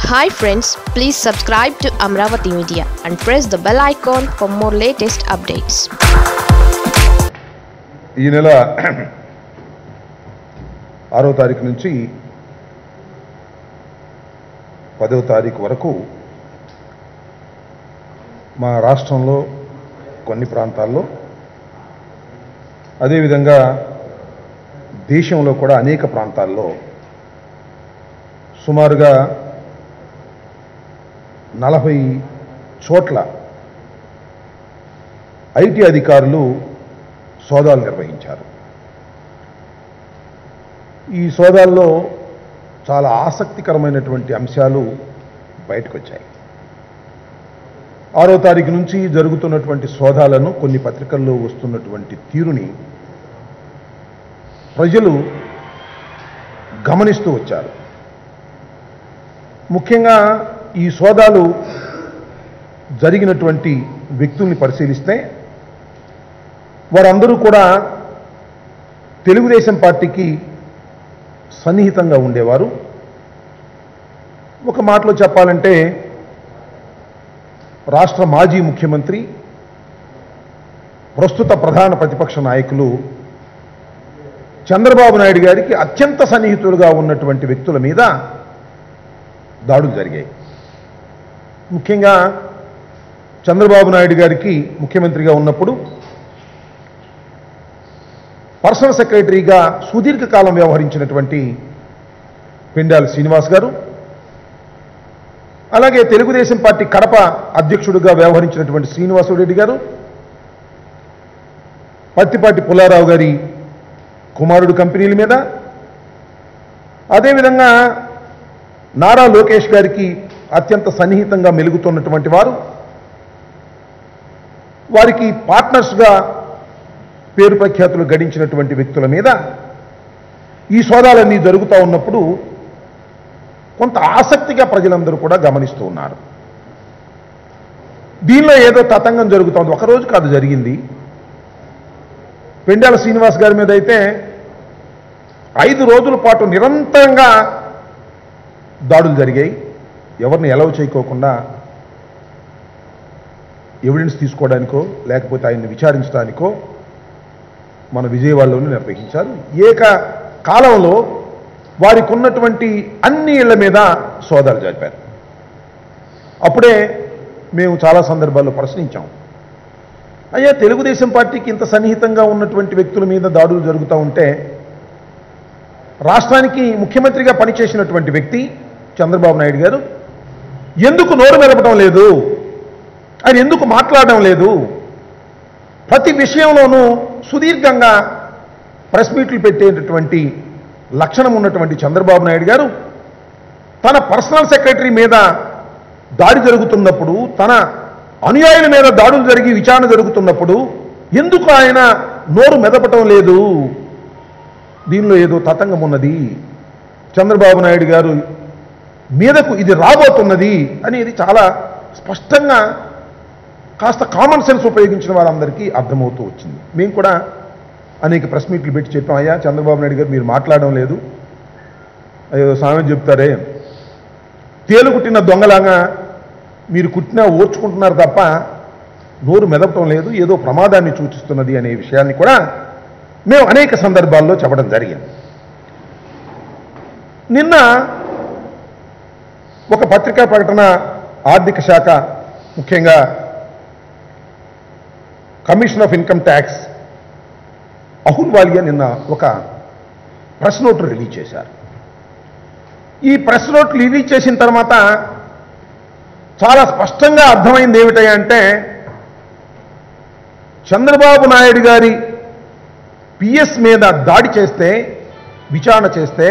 Hi friends please subscribe to Amaravati media and press the bell icon for more latest updates ఈ నెల ఆరో తారీఖు నుంచి పదవ తారీఖు వరకు మా రాష్ట్రంలో కొన్ని ప్రాంతాల్లో అదేవిధంగా దేశంలో కూడా అనేక ప్రాంతాల్లో సుమారుగా నలభై చోట్ల ఐటీ అధికారులు సోదాలు నిర్వహించారు ఈ సోదాల్లో చాలా ఆసక్తికరమైనటువంటి అంశాలు బయటకు వచ్చాయి ఆరో తారీఖు నుంచి జరుగుతున్నటువంటి సోదాలను కొన్ని పత్రికల్లో వస్తున్నటువంటి తీరుని ప్రజలు గమనిస్తూ వచ్చారు ముఖ్యంగా ఈ సోదాలు జరిగినటువంటి వ్యక్తుల్ని పరిశీలిస్తే వారందరూ కూడా తెలుగుదేశం పార్టీకి సన్నిహితంగా ఉండేవారు ఒక మాటలో చెప్పాలంటే రాష్ట్ర మాజీ ముఖ్యమంత్రి ప్రస్తుత ప్రధాన ప్రతిపక్ష నాయకులు చంద్రబాబు నాయుడు గారికి అత్యంత సన్నిహితులుగా ఉన్నటువంటి వ్యక్తుల మీద దాడులు జరిగాయి ముఖ్యంగా చంద్రబాబు నాయుడు గారికి ముఖ్యమంత్రిగా ఉన్నప్పుడు పర్సనల్ సెక్రటరీగా సుదీర్ఘకాలం వ్యవహరించినటువంటి పిండాల శ్రీనివాస్ గారు అలాగే తెలుగుదేశం పార్టీ కడప అధ్యక్షుడిగా వ్యవహరించినటువంటి శ్రీనివాసరెడ్డి గారు పత్తిపాటి పుల్లారావు గారి కుమారుడు కంపెనీల మీద అదేవిధంగా నారా లోకేష్ గారికి అత్యంత సన్నిహితంగా మెలుగుతున్నటువంటి వారు వారికి పార్ట్నర్స్గా పేరు ప్రఖ్యాతులు గడించినటువంటి వ్యక్తుల మీద ఈ సోదాలన్నీ జరుగుతూ ఉన్నప్పుడు కొంత ఆసక్తిగా ప్రజలందరూ కూడా గమనిస్తూ ఉన్నారు దీనిలో ఏదో తతంగం జరుగుతోంది ఒకరోజు కాదు జరిగింది పెండాల శ్రీనివాస్ గారి మీద అయితే ఐదు రోజుల పాటు నిరంతరంగా దాడులు జరిగాయి ఎవరిని ఎలవ్ చేయకోకుండా ఎవిడెన్స్ తీసుకోవడానికో లేకపోతే ఆయన్ని విచారించడానికో మన విజయవాడలోనే నిర్వహించారు ఏక కాలంలో వారికి ఉన్నటువంటి అన్ని ఇళ్ల మీద సోదాలు జరిపారు అప్పుడే మేము చాలా సందర్భాల్లో ప్రశ్నించాం అయ్యా తెలుగుదేశం పార్టీకి ఇంత సన్నిహితంగా ఉన్నటువంటి వ్యక్తుల మీద దాడులు జరుగుతూ ఉంటే రాష్ట్రానికి ముఖ్యమంత్రిగా పనిచేసినటువంటి వ్యక్తి చంద్రబాబు నాయుడు గారు ఎందుకు నోరు మెరపడం లేదు ఆయన ఎందుకు మాట్లాడడం లేదు ప్రతి విషయంలోనూ సుదీర్ఘంగా ప్రెస్ మీట్లు పెట్టేటటువంటి లక్షణం ఉన్నటువంటి చంద్రబాబు నాయుడు గారు తన పర్సనల్ సెక్రటరీ మీద దాడి జరుగుతున్నప్పుడు తన అనుయాయుల మీద దాడులు జరిగి విచారణ జరుగుతున్నప్పుడు ఎందుకు ఆయన నోరు మెదపటం లేదు దీనిలో ఏదో తతంగం ఉన్నది చంద్రబాబు నాయుడు గారు మీదకు ఇది రాబోతున్నది అనేది చాలా స్పష్టంగా కాస్త కామన్ సెన్స్ ఉపయోగించిన వారందరికీ అర్థమవుతూ వచ్చింది మేము కూడా అనేక ప్రెస్ మీట్లు పెట్టి చెప్పాం అయ్యా చంద్రబాబు నాయుడు గారు మీరు మాట్లాడడం లేదు అయ్యో సామెత చెప్తారే తేలు కుట్టిన దొంగలాగా మీరు కుట్టినా ఓర్చుకుంటున్నారు తప్ప నోరు మెదపటం లేదు ఏదో ప్రమాదాన్ని సూచిస్తున్నది అనే విషయాన్ని కూడా మేము అనేక సందర్భాల్లో చెప్పడం జరిగింది నిన్న ఒక పత్రికా ప్రకటన ఆర్థిక శాఖ ముఖ్యంగా commission of income tax Ahluwalia నిన్న ఒక ప్రెస్ నోట్ రిలీజ్ చేశారు ఈ ప్రెస్ నోట్ రిలీజ్ చేసిన తర్వాత చాలా స్పష్టంగా అర్థమైంది ఏమిటంటే చంద్రబాబు నాయుడు గారి పిఎస్ మీద దాడి చేస్తే విచారణ చేస్తే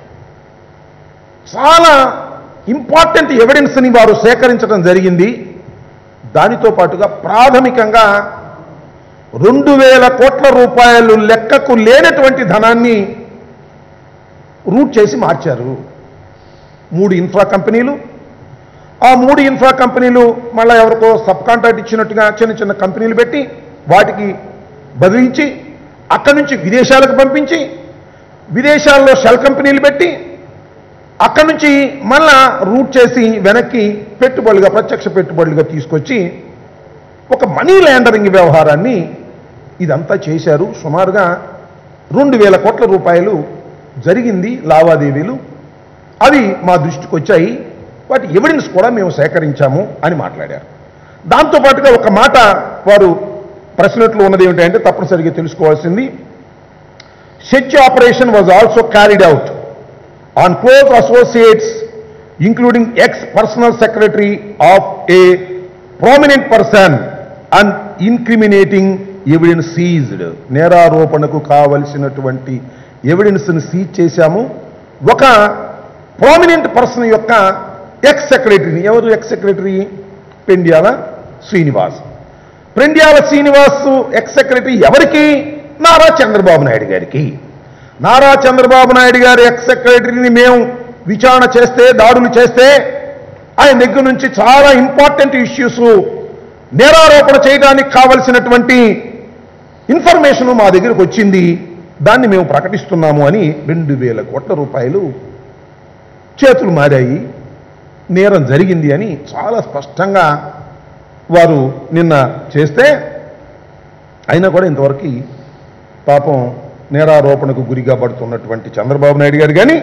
చాలా ఇంపార్టెంట్ ఎవిడెన్స్ని వారు సేకరించడం జరిగింది దానితో పాటుగా ప్రాథమికంగా రెండు వేల కోట్ల రూపాయలు లెక్కకు లేనటువంటి ధనాన్ని రూట్ చేసి మార్చారు మూడు ఇన్ఫ్రా కంపెనీలు ఆ మూడు ఇన్ఫ్రా కంపెనీలు మళ్ళీ ఎవరికో సబ్ కాంట్రాక్ట్ ఇచ్చినట్టుగా చిన్న చిన్న కంపెనీలు పెట్టి వాటికి బదిలించి అక్కడి నుంచి విదేశాలకు పంపించి విదేశాల్లో షెల్ కంపెనీలు పెట్టి అక్కడి నుంచి మళ్ళా రూట్ చేసి వెనక్కి పెట్టుబడులుగా ప్రత్యక్ష పెట్టుబడులుగా తీసుకొచ్చి ఒక మనీ ల్యాండరింగ్ వ్యవహారాన్ని ఇదంతా చేశారు సుమారుగా రెండు వేల కోట్ల రూపాయలు జరిగింది లావాదేవీలు అవి మా దృష్టికి వచ్చాయి వాటి ఎవిడెన్స్ కూడా మేము సేకరించాము అని మాట్లాడారు దాంతోపాటుగా ఒక మాట వారు ప్రశ్నట్లు ఉన్నది ఏమిటంటే తప్పనిసరిగా తెలుసుకోవాల్సింది search operation was also carried out on close associates, including ex-personal secretary of a prominent person and incriminating evidence seized. నేరారోపణకు కావలసినటువంటి ఎవిడెన్స్ని సీజ్ చేశాము ఒక ప్రామినెంట్ పర్సన్ యొక్క ఎక్స్ సెక్రటరీని ఎవరు ex secretary Pendyala Srinivas Pendyala Srinivas ex secretary ఎవరికి నారా చంద్రబాబు నాయుడు గారికి నారా చంద్రబాబు నాయుడు గారి ఎక్స్ సెక్రటరీని మేము విచారణ చేస్తే దాడులు చేస్తే ఆయన దగ్గర నుంచి చాలా ఇంపార్టెంట్ ఇష్యూస్ నేరారోపణ చేయడానికి కావలసినటువంటి ఇన్ఫర్మేషన్ మా దగ్గరకు వచ్చింది దాన్ని మేము ప్రకటిస్తున్నాము అని రెండు వేల కోట్ల రూపాయలు చేతులు మారాయి నేరం జరిగింది అని చాలా స్పష్టంగా వారు నిన్న చేస్తే అయినా కూడా ఇంతవరకు పాపం నేరారోపణకు గురిగా పడుతున్నటువంటి చంద్రబాబు నాయుడు గారు కానీ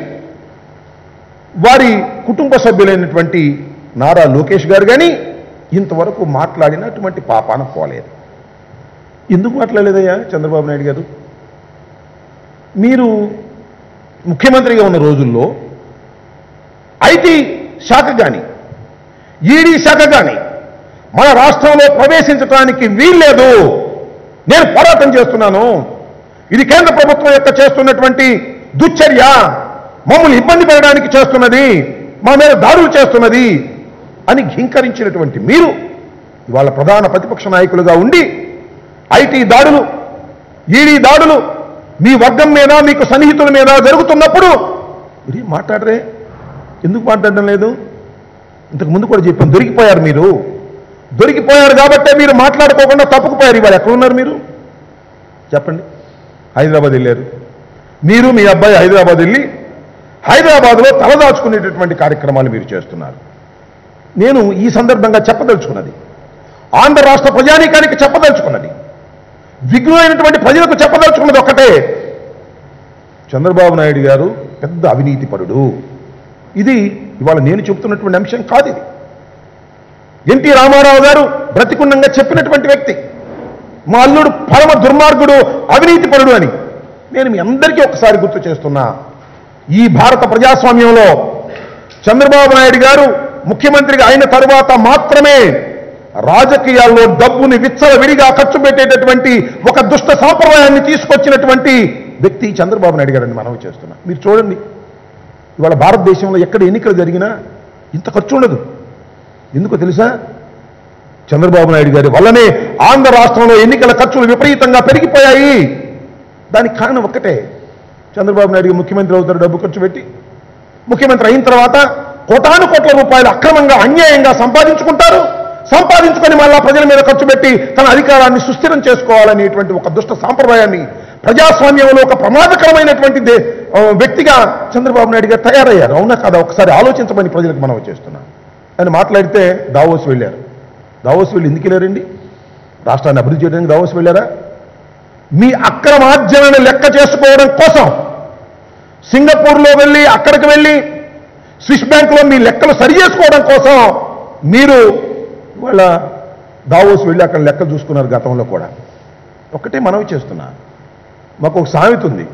వారి కుటుంబ సభ్యులైనటువంటి నారా లోకేష్ గారు కానీ ఇంతవరకు మాట్లాడినటువంటి పాపాన పోలేదు ఎందుకు మాట్లాడలేదయ్యా చంద్రబాబు నాయుడు గారు మీరు ముఖ్యమంత్రిగా ఉన్న రోజుల్లో ఐటీ శాఖ కానీ ఈడీ శాఖ కానీ మన రాష్ట్రంలో ప్రవేశించడానికి వీల్లేదు నేను పోరాటం చేస్తున్నాను ఇది కేంద్ర ప్రభుత్వం యొక్క చేస్తున్నటువంటి దుశ్చర్య మమ్మల్ని ఇబ్బంది పెట్టడానికి చేస్తున్నది మా మీద దాడులు చేస్తున్నది అని ఘింకరించినటువంటి మీరు ఇవాళ ప్రధాన ప్రతిపక్ష నాయకులుగా ఉండి ఐటీ దాడులు ఈడీ దాడులు మీ వర్గం మీద మీకు సన్నిహితుల మీద జరుగుతున్నప్పుడు ఇది మాట్లాడరే ఎందుకు మాట్లాడడం లేదు ఇంతకు ముందు కూడా చెప్పాను దొరికిపోయారు మీరు దొరికిపోయారు కాబట్టే మీరు మాట్లాడుకోకుండా తప్పుకుపోయారు ఇవాళ ఎక్కడున్నారు మీరు చెప్పండి హైదరాబాద్ వెళ్ళారు మీరు మీ అబ్బాయి హైదరాబాద్ వెళ్ళి హైదరాబాద్లో తలదాచుకునేటటువంటి కార్యక్రమాలు మీరు చేస్తున్నారు నేను ఈ సందర్భంగా చెప్పదలుచుకున్నది ఆంధ్ర రాష్ట్ర ప్రజానీకానికి చెప్పదలుచుకున్నది విఘ్నమైనటువంటి ప్రజలకు చెప్పదలుచుకున్నది ఒక్కటే చంద్రబాబు నాయుడు గారు పెద్ద అవినీతిపరుడు ఇది ఇవాళ నేను చెబుతున్నటువంటి అంశం కాదు ఇది ఎన్టీ రామారావు గారు బ్రతికుండంగా చెప్పినటువంటి వ్యక్తి మా అల్లుడు పరమ దుర్మార్గుడు అవినీతిపరుడు అని నేను మీ అందరికీ ఒకసారి గుర్తు చేస్తున్నా ఈ భారత ప్రజాస్వామ్యంలో చంద్రబాబు నాయుడు గారు ముఖ్యమంత్రిగా అయిన తరువాత మాత్రమే రాజకీయాల్లో డబ్బుని విచ్చలవిడిగా ఖర్చు పెట్టేటటువంటి ఒక దుష్ట సాంప్రదాయాన్ని తీసుకొచ్చినటువంటి వ్యక్తి చంద్రబాబు నాయుడు గారని మనవి చేస్తున్నా మీరు చూడండి ఇవాళ భారతదేశంలో ఎక్కడ ఎన్నికలు జరిగినా ఇంత ఖర్చు ఉండదు ఎందుకో తెలుసా చంద్రబాబు నాయుడు గారి వల్లనే ఆంధ్ర రాష్ట్రంలో ఎన్నికల ఖర్చులు విపరీతంగా పెరిగిపోయాయి దానికి కారణం ఒక్కటే చంద్రబాబు నాయుడు గారు ముఖ్యమంత్రి అవుతారు డబ్బు ఖర్చు పెట్టి ముఖ్యమంత్రి అయిన తర్వాత కోటాను కోట్ల రూపాయలు అక్రమంగా అన్యాయంగా సంపాదించుకుంటారు సంపాదించుకొని మళ్ళా ప్రజల మీద ఖర్చు పెట్టి తన అధికారాన్ని సుస్థిరం చేసుకోవాలనేటువంటి ఒక దుష్ట సాంప్రదాయాన్ని ప్రజాస్వామ్యంలో ఒక ప్రమాదకరమైనటువంటి దే- ఆ, వ్యక్తిగా చంద్రబాబు నాయుడు గారు తయారయ్యారు అవునా కాదా ఒకసారి ఆలోచించమని ప్రజలకు మనం చేస్తున్నాం ఆయన మాట్లాడితే దావోస్ వెళ్ళారు దావోస్ వెళ్ళి ఎందుకు వెళ్ళారండి రాష్ట్రాన్ని అభివృద్ధి చేయడానికి దావోస్ వెళ్ళారా మీ అక్రమార్జనను లెక్క చేసుకోవడం కోసం సింగపూర్లో వెళ్ళి అక్కడికి వెళ్ళి స్విస్ బ్యాంకులో మీ లెక్కలు సరి చేసుకోవడం కోసం మీరు వాళ్ళ దావోస్ వెళ్ళి అక్కడ లెక్కలు చూసుకున్నారు గతంలో కూడా ఒకటే మనవి చేస్తున్నా మాకు ఒక సామెత ఉంది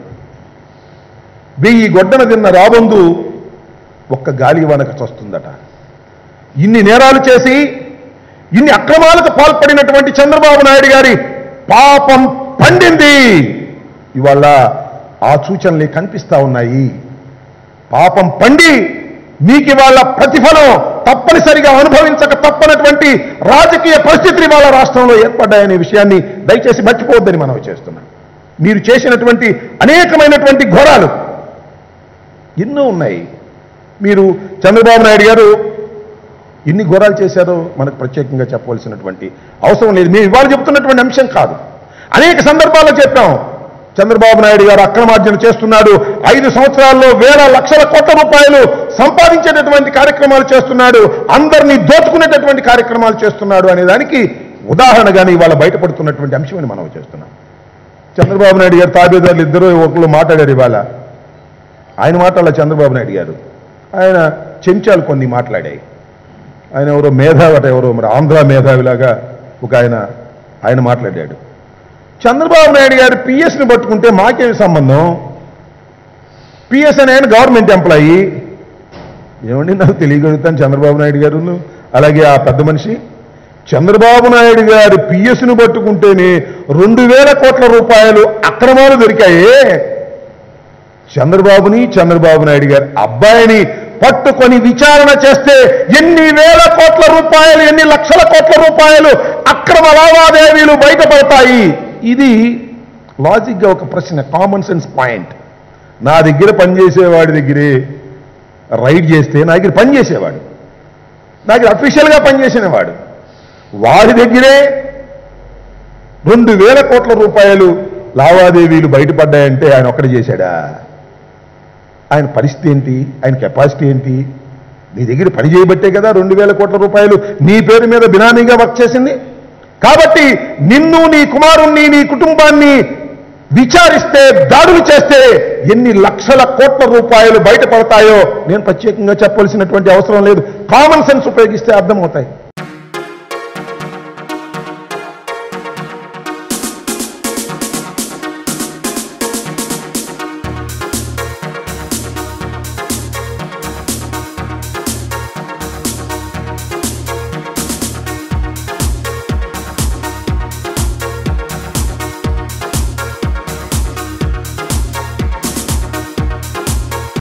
వెయ్యి గొడ్డన తిన్న రాబందు ఒక్క గాలి వనక చస్తుందట ఇన్ని నేరాలు చేసి ఇన్ని అక్రమాలకు పాల్పడినటువంటి చంద్రబాబు నాయుడు గారి పాపం పండింది ఇవాళ ఆ సూచనలు కనిపిస్తా ఉన్నాయి పాపం పండి మీకు ఇవాళ ప్రతిఫలం తప్పనిసరిగా అనుభవించక తప్పనటువంటి రాజకీయ పరిస్థితులు ఇవాళ రాష్ట్రంలో ఏర్పడ్డాయనే విషయాన్ని దయచేసి మర్చిపోవద్దని మనం చేస్తున్నాం మీరు చేసినటువంటి అనేకమైనటువంటి ఘోరాలు ఎన్నో ఉన్నాయి మీరు చంద్రబాబు నాయుడు గారు ఎన్ని ఘోరాలు చేశారో మనకు ప్రత్యేకంగా చెప్పవలసినటువంటి అవసరం లేదు మేము ఇవాళ చెప్తున్నటువంటి అంశం కాదు అనేక సందర్భాల్లో చెప్పాం చంద్రబాబు నాయుడు గారు అక్రమార్జన చేస్తున్నాడు ఐదు సంవత్సరాల్లో వేల లక్షల కోట్ల రూపాయలు సంపాదించేటటువంటి కార్యక్రమాలు చేస్తున్నాడు అందరినీ దోచుకునేటటువంటి కార్యక్రమాలు చేస్తున్నాడు అనే దానికి ఉదాహరణగానే ఇవాళ బయటపడుతున్నటువంటి అంశమని మనం చేస్తున్నాం చంద్రబాబు నాయుడు గారు తాబేదారులు ఇద్దరు ఒకళ్ళు మాట్లాడారు ఇవాళ ఆయన మాట్లాడాల చంద్రబాబు నాయుడు గారు ఆయన చెంచాలు కొన్ని మాట్లాడాయి ఆయన ఎవరో మేధావట ఎవరో మరి ఆంధ్ర మేధావిలాగా ఒక ఆయన ఆయన మాట్లాడాడు చంద్రబాబు నాయుడు గారు పిఎస్ని పట్టుకుంటే మాకేమి సంబంధం పిఎస్ అని ఆయన గవర్నమెంట్ ఎంప్లాయీ ఏమండి నాకు తెలియగలుగుతాను చంద్రబాబు నాయుడు గారు అలాగే ఆ పెద్ద మనిషి చంద్రబాబు నాయుడు గారి పిఎస్ను పట్టుకుంటేనే రెండు వేల కోట్ల రూపాయలు అక్రమాలు దొరికాయే చంద్రబాబుని చంద్రబాబు నాయుడు గారి అబ్బాయిని పట్టుకొని విచారణ చేస్తే ఎన్ని వేల కోట్ల రూపాయలు ఎన్ని లక్షల కోట్ల రూపాయలు అక్రమ లావాదేవీలు బయటపడతాయి ఇది లాజిక్గా ఒక ప్రశ్న కామన్ సెన్స్ పాయింట్ నా దగ్గర పనిచేసేవాడి దగ్గరే రైడ్ చేస్తే నా దగ్గర పనిచేసేవాడు నా దగ్గర అఫీషియల్గా పనిచేసినవాడు వాడి దగ్గరే రెండు వేల కోట్ల రూపాయలు లావాదేవీలు బయటపడ్డాయంటే ఆయన ఒక్కడే చేశాడా ఆయన పరిస్థితి ఏంటి ఆయన కెపాసిటీ ఏంటి నీ దగ్గర పని చేయబట్టే కదా రెండు వేల కోట్ల రూపాయలు నీ పేరు మీద బినామీగా వర్క్ చేసింది కాబట్టి నిన్ను నీ కుమారుణ్ణి నీ కుటుంబాన్ని విచారిస్తే దాడులు చేస్తే ఎన్ని లక్షల కోట్ల రూపాయలు బయటపడతాయో నేను ప్రత్యేకంగా చెప్పవలసినటువంటి అవసరం లేదు కామన్ సెన్స్ ఉపయోగిస్తే అర్థమవుతాయి